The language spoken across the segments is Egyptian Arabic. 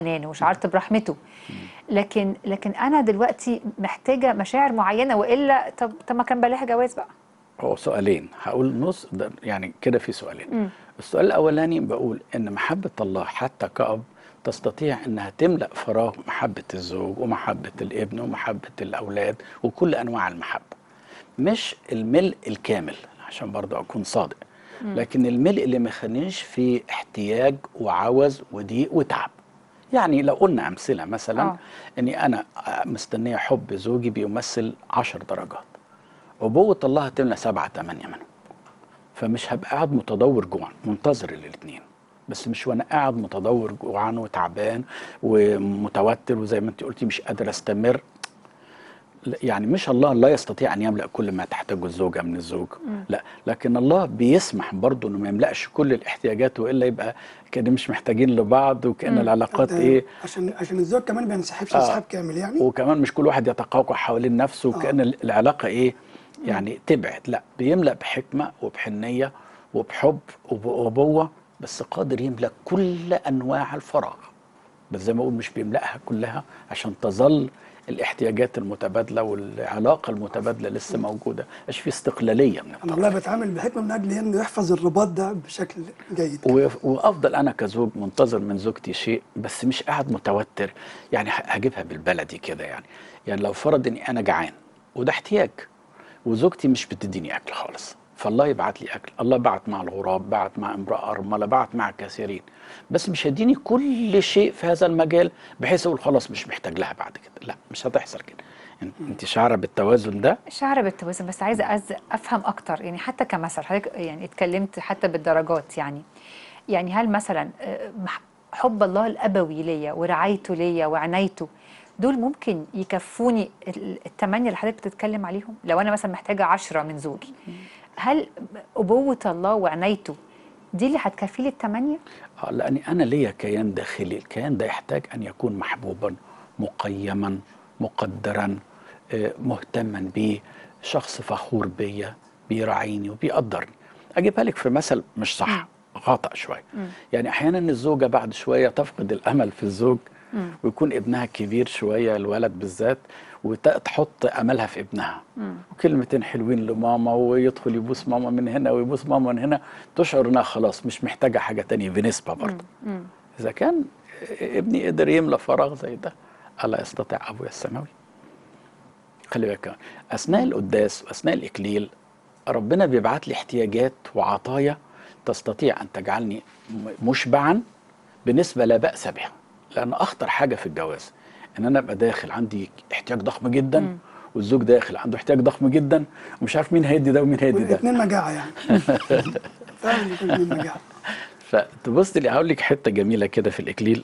حنانه وشعرت برحمته لكن لكن انا دلوقتي محتاجه مشاعر معينه والا طب طب ما كان بلاها جواز بقى هو سؤالين هقول نص ده يعني كده في سؤالين السؤال الاولاني بقول ان محبه الله حتى كأب تستطيع انها تملا فراغ محبه الزوج ومحبه الابن ومحبه الاولاد وكل انواع المحبه مش الملء الكامل عشان برضه اكون صادق لكن الملء اللي ما يخلينيش في احتياج وعوز وضيق وتعب يعني لو قلنا امثله مثلا آه. اني انا مستنيه حب زوجي بيمثل عشر درجات أبوة الله هتملى سبعة تمانية منهم فمش هبقى قاعد متدور جوعان منتظر الاثنين بس مش وانا قاعد متدور جوعان وتعبان ومتوتر وزي ما انت قلتي مش قادر استمر لا، يعني مش الله لا يستطيع ان يملا كل ما تحتاجه الزوجه من الزوج لا لكن الله بيسمح برضه انه ما يملاش كل الاحتياجات والا يبقى كده مش محتاجين لبعض وكان العلاقات آه، ايه عشان عشان الزوج كمان ما ينسحبش آه. انسحاب كامل يعني وكمان مش كل واحد يتقوقع حوالين نفسه وكأن العلاقة إيه يعني تبعد لا بيملأ بحكمة وبحنية وبحب وب- وأبوة بس قادر يملأ كل أنواع الفراغ بس زي ما أقول مش بيملأها كلها عشان تظل الاحتياجات المتبادلة والعلاقة المتبادلة لسه موجودة مش في استقلالية من انا الطرف والله بتعامل بحكمه من اجل انه يحفظ الرباط ده بشكل جيد و- وافضل انا كزوج منتظر من زوجتي شيء بس مش قاعد متوتر يعني ه- هجيبها بالبلدي كده يعني يعني لو فرض اني انا جعان وده احتياج وزوجتي مش بتديني اكل خالص فالله يبعت لي اكل الله بعت مع الغراب بعت مع امراه ارمله بعت مع كثيرين بس مش هيديني كل شيء في هذا المجال بحيث اقول خلاص مش محتاج لها بعد كده لا مش هتحصل كده إن- انت شعره بالتوازن ده شعر بالتوازن بس عايزه أز افهم اكتر يعني حتى كمثل حضرتك يعني اتكلمت حتى بالدرجات يعني يعني هل مثلا آه، مح- حب الله الابوي ليا ورعايته ليا وعنايته دول ممكن يكفوني ال- الثمانيه اللي حضرتك بتتكلم عليهم لو انا مثلا محتاجه عشرة من زوجي هل ابوه الله وعنايته دي اللي هتكفي لي الثمانيه آه، لاني انا ليا كيان داخلي الكيان ده يحتاج ان يكون محبوبا مقيما مقدرا آه، مهتما بيه شخص فخور بيا بيراعيني وبيقدرني اجيبها لك في مثل مش صح خطا شويه يعني احيانا الزوجه بعد شويه تفقد الامل في الزوج ويكون ابنها كبير شويه الولد بالذات وتحط املها في ابنها وكلمتين حلوين لماما ويدخل يبوس ماما من هنا ويبوس ماما من هنا تشعر انها خلاص مش محتاجه حاجه تانية بنسبه برضه اذا كان ابني قدر يملى فراغ زي ده الا يستطيع ابويا السماوي خلي بالك كمان. اثناء القداس واثناء الاكليل ربنا بيبعت لي احتياجات وعطايا تستطيع ان تجعلني م- مشبعا بنسبه لا باس بها لان اخطر حاجه في الجواز ان انا ابقى داخل عندي احتياج ضخم جدا والزوج داخل عنده احتياج ضخم جدا ومش عارف مين هيدي ده ومين هيدي ده اتنين مجاعه يعني فعلا يكون اتنين مجاعه فتبص لي هقول لك حته جميله كده في الاكليل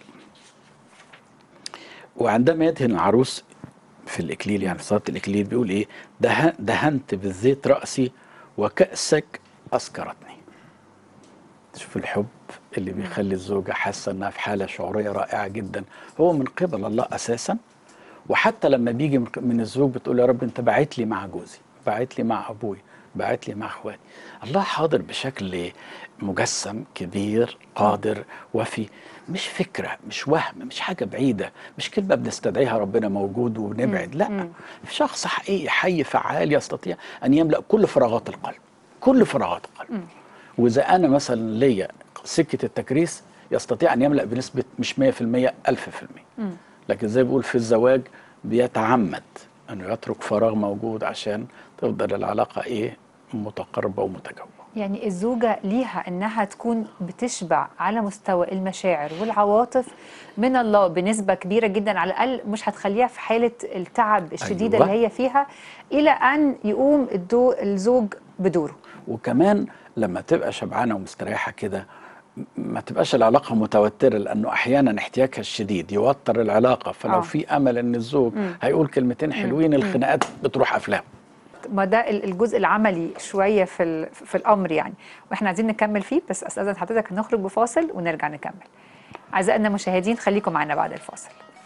وعندما يدهن العروس في الاكليل يعني في صلاه الاكليل بيقول ايه ده دهنت بالزيت راسي وكاسك اسكرتني شوف الحب اللي بيخلي الزوجه حاسه انها في حاله شعوريه رائعه جدا هو من قبل الله اساسا وحتى لما بيجي من- من الزوج بتقول يا رب انت باعت لي مع جوزي باعت لي مع ابوي باعت لي مع اخواتي الله حاضر بشكل مجسم كبير قادر وفي مش فكره مش وهم مش حاجه بعيده مش كلمه بنستدعيها ربنا موجود وبنبعد لا شخص حقيقي حي فعال يستطيع ان يملا كل فراغات القلب كل فراغات القلب واذا انا مثلا ليا سكه التكريس يستطيع ان يملا بنسبه مش 100% 1000% لكن زي بيقول في الزواج بيتعمد انه يترك فراغ موجود عشان تفضل العلاقه ايه متقاربه ومتجاوبه يعني الزوجة ليها إنها تكون بتشبع على مستوى المشاعر والعواطف من الله بنسبة كبيرة جدا على الأقل مش هتخليها في حالة التعب الشديدة أيوة. اللي هي فيها إلى أن يقوم الدو الزوج بدوره وكمان لما تبقى شبعانه ومستريحه كده م- ما تبقاش العلاقه متوتره لانه احيانا احتياجها الشديد يوتر العلاقه فلو آه. في امل ان الزوج هيقول كلمتين حلوين الخناقات بتروح افلام ما ده ال- الجزء العملي شوية في, ال- في الأمر يعني وإحنا عايزين نكمل فيه بس أستاذن حضرتك نخرج بفاصل ونرجع نكمل أعزائنا المشاهدين خليكم معنا بعد الفاصل